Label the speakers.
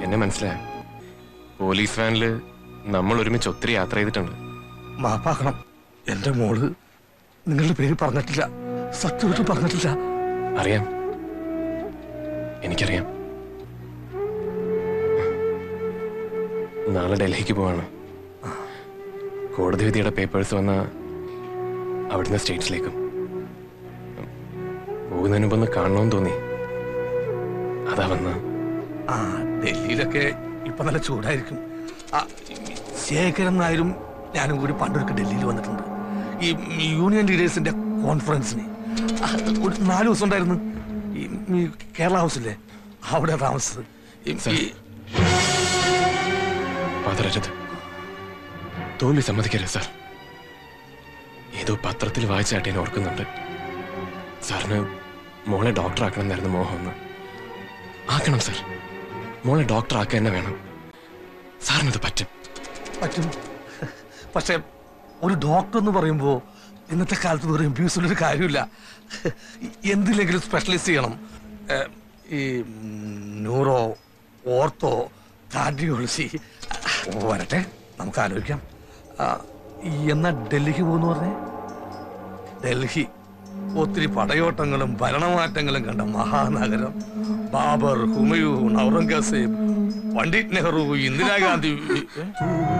Speaker 1: എന്നെ മനസ്സിലായി പോലീസ് വാനില് നമ്മൾ ഒരുമിച്ച് ഒത്തിരി യാത്ര ചെയ്തിട്ടുണ്ട്
Speaker 2: മാപ്പാക്കണം എന്റെ മോള് നിങ്ങളുടെ പേര് പറഞ്ഞിട്ടില്ല സത്യമായിട്ട് പറഞ്ഞിട്ടില്ല
Speaker 1: അറിയാം എനിക്കറിയാം നാളെ ഡൽഹിക്ക് പോവാണ് കോടതി വിധിയുടെ പേപ്പേഴ്സ് വന്ന അവിടുന്ന് സ്റ്റേറ്റ്സിലേക്കും പോകുന്നതിന് മുമ്പ് ഒന്ന് കാണണമെന്ന് തോന്നി അതാ വന്ന
Speaker 2: ആ ഡൽഹിയിലൊക്കെ ഇപ്പൊ നല്ല ചൂടായിരിക്കും ആ, ഈ ശേഖരൻ നായരും ഞാനും കൂടി പണ്ടൊക്കെ ഡൽഹിയിൽ വന്നിട്ടുണ്ട് ഈ യൂണിയൻ ലീഡേഴ്സിന്റെ കോൺഫറൻസിന് ആ, ഒരു നാല് ദിവസം ഉണ്ടായിരുന്നു ഈ ഈ കേരള ഹൗസില്ലേ അവിടെ താമസിച്ചത് ഈ-
Speaker 1: സർ.
Speaker 2: ഈ-
Speaker 1: പതറരുത് തോൽവി സമ്മതിക്കരുത് സാർ ഏതോ പത്രത്തിൽ വായിച്ചാട്ടെ എന്നെ ഓർക്കുന്നുണ്ട് സാറിന് മോളെ ഡോക്ടർ ആക്കണം എന്നായിരുന്നു മോഹം ഒന്ന് ആക്കണം സാർ മോളെ ഡോക്ടർ ആക്കുക തന്നെ വേണം സാറിനത് പറ്റും
Speaker 2: പറ്റും പക്ഷെ ഒരു ഡോക്ടർ എന്ന് പറയുമ്പോ ഇന്നത്തെ കാലത്ത് ഒരു എംബ്യൂസിന് ഒരു കാര്യമില്ല എന്തിലെങ്കിലും സ്പെഷ്യലൈസ് ചെയ്യണം ഏഹ്, ഈ ന്യൂറോ ഓർത്തോ കാർഡിയോളജി വരട്ടെ നമുക്ക് ആലോചിക്കാം ആ, എന്നാ ഡൽഹിക്ക് പോകുന്നു പറഞ്ഞേ ഡൽഹി ഒത്തിരി പടയോട്ടങ്ങളും ഭരണമാറ്റങ്ങളും കണ്ട മഹാനഗരം ബാബർ ഹുമയൂൺ ഔറംഗസേബ് പണ്ഡിറ്റ് നെഹ്റു ഇന്ദിരാഗാന്ധി